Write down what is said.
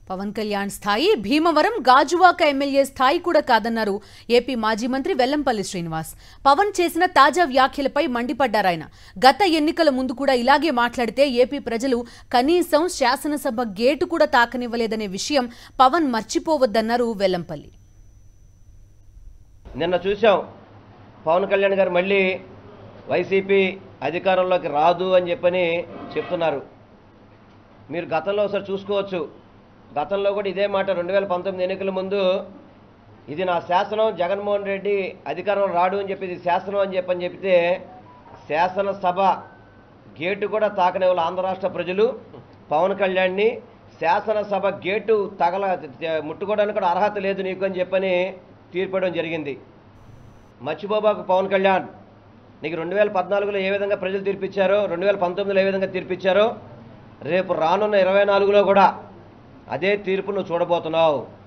పవన్ కళ్యాణ్ స్థాయి భీమవరం గాజువాక ఎమ్మెల్యే స్థాయి కూడా కాదన్నారు ఏపీ మాజీ మంత్రి వెల్లంపల్లి శ్రీనివాస్ పవన్ చేసిన తాజా వ్యాఖ్యలపై మండిపడ్డారాయన గత ఎన్నికల ముందు కూడా ఇలాగే మాట్లాడితే ఏపీ ప్రజలు కనీసం శాసనసభ గేటు కూడా తాకనివ్వలేదనే విషయం పవన్ మర్చిపోవద్దన్నారు వెల్లంపల్లి నిన్న చూసాం పవన్ కళ్యాణ్ గారు మళ్ళీ వైసీపీ అధికారంలోకి రాదు అని చెప్పని చెప్తున్నారు మీరు గతంలో ఒకసారి చూసుకోవచ్చు గతంలో కూడా ఇదే మాట రెండు వేల పంతొమ్మిది ఎన్నికల ముందు ఇది నా శాసనం జగన్మోహన్ రెడ్డి అధికారం రాడు అని చెప్పి ఇది శాసనం అని చెప్పని చెప్తే శాసనసభ గేటు కూడా తాకనివ్వాలి ఆంధ్ర రాష్ట్ర ప్రజలు పవన్ కళ్యాణ్ని శాసనసభ గేటు తగల ముట్టుకోవడానికి కూడా అర్హత లేదు నీకు అని చెప్పని తీర్పడం జరిగింది మర్చిపోబాకు పవన్ కళ్యాణ్ నీకు రెండు వేల పద్నాలుగులో ఏ విధంగా ప్రజలు తీర్పిచ్చారో రెండు వేల పంతొమ్మిదిలో ఏ విధంగా తీర్పిచ్చారో రేపు రానున్న ఇరవై నాలుగులో కూడా అదే తీర్పు నువ్వు చూడబోతున్నావు